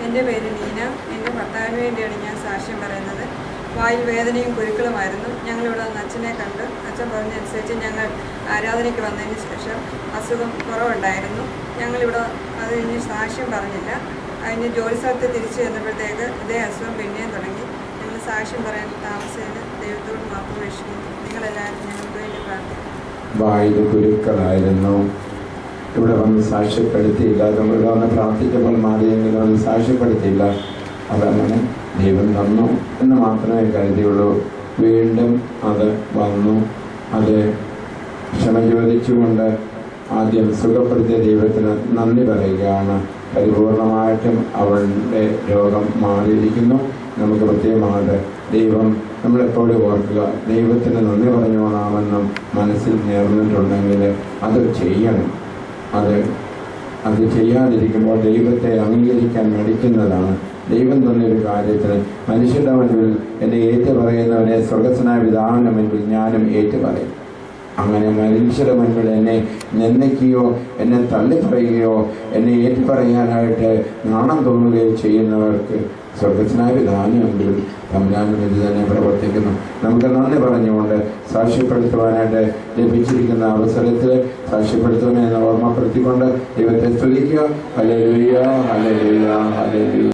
എൻ്റെ പേര് നീന എൻ്റെ ഭർത്താവിന് വേണ്ടിയാണ് ഞാൻ സാക്ഷ്യം പറയുന്നത് വായിൽ വേദനയും കുരുക്കളുമായിരുന്നു ഞങ്ങളിവിടെ വന്ന് അച്ഛനെ കണ്ട് അച്ഛൻ പറഞ്ഞതനുസരിച്ച് ഞങ്ങൾ ആരാധനയ്ക്ക് വന്നതിന് ശേഷം അസുഖം കുറവുണ്ടായിരുന്നു ഞങ്ങളിവിടെ അത് കഴിഞ്ഞ് സാക്ഷ്യം പറഞ്ഞില്ല അതിന് ജോലി സ്ഥലത്ത് തിരിച്ചു ചെന്നപ്പോഴത്തേക്ക് ഇതേ അസുഖം പിന്നെയും തുടങ്ങി ഞങ്ങൾ സാക്ഷ്യം പറയാൻ താമസിച്ചതിന് ദൈവത്തോട് മാപ്പ് അപേക്ഷിക്കുന്നു നിങ്ങളെല്ലാവരും ഞങ്ങൾക്ക് വേണ്ടി പ്രാർത്ഥിക്കുന്നു വായിൽ കുരുക്കളായിരുന്നു ഇവിടെ വന്ന് സാക്ഷ്യപ്പെടുത്തിയില്ല നമ്മൾ ഇവിടെ വന്ന് പ്രാർത്ഥിച്ചപ്പോൾ മാറിയെങ്കിലും ഒന്ന് സാക്ഷ്യപ്പെടുത്തിയില്ല അതങ്ങനെ ദൈവം തന്നു എന്ന് മാത്രമേ കരുതിയുള്ളൂ വീണ്ടും അത് വന്നു അത് ക്ഷമ ചോദിച്ചുകൊണ്ട് ആദ്യം സുഖപ്പെടുത്തിയ ദൈവത്തിന് നന്ദി പറയുകയാണ് പരിപൂർണമായിട്ടും അവളുടെ രോഗം മാറിയിരിക്കുന്നു നമുക്ക് പ്രത്യേകമായിട്ട് ദൈവം നമ്മളെപ്പോഴും ഓർക്കുക ദൈവത്തിന് നന്ദി പറഞ്ഞോളാമെന്നും മനസ്സിൽ നേർന്നിട്ടുണ്ടെങ്കിൽ അത് ചെയ്യണം അത് അത് ചെയ്യാതിരിക്കുമ്പോൾ ദൈവത്തെ അംഗീകരിക്കാൻ മടിക്കുന്നതാണ് ദൈവം തന്നൊരു കാര്യത്തിന് മനുഷ്യരുടെ മുൻപിൽ എന്നെ ഏറ്റു പറയുന്നവനെ സ്വർഗസ്വനായ പിതാവിന്റെ മുൻപിൽ ഞാനും ഏറ്റു പറയും അങ്ങനെ മനുഷ്യരുടെ മുൻപിൽ എന്നെ നിന്ദിക്കുകയോ എന്നെ തള്ളിപ്പറയുകയോ എന്നെ ഏറ്റു പറയാനായിട്ട് നാണം തോന്നുകയോ ചെയ്യുന്നവർക്ക് സ്വർഗസ്വനായ പിതാവിന് മുൻപിൽ തമ്പുരാനും ഇത് തന്നെ പ്രവർത്തിക്കുന്നു നമുക്ക് നന്ദി പറഞ്ഞുകൊണ്ട് സാക്ഷ്യപ്പെടുത്തുവാനായിട്ട് ലഭിച്ചിരിക്കുന്ന അവസരത്തിൽ സാക്ഷ്യപ്പെടുത്തുവാനെന്ന് ഓർമ്മപ്പെടുത്തിക്കൊണ്ട് ദൈവത്തെ സ്തുതിക്കുക ഹല്ലേലൂയ ഹല്ലേലൂയ ഹല്ലേലൂയ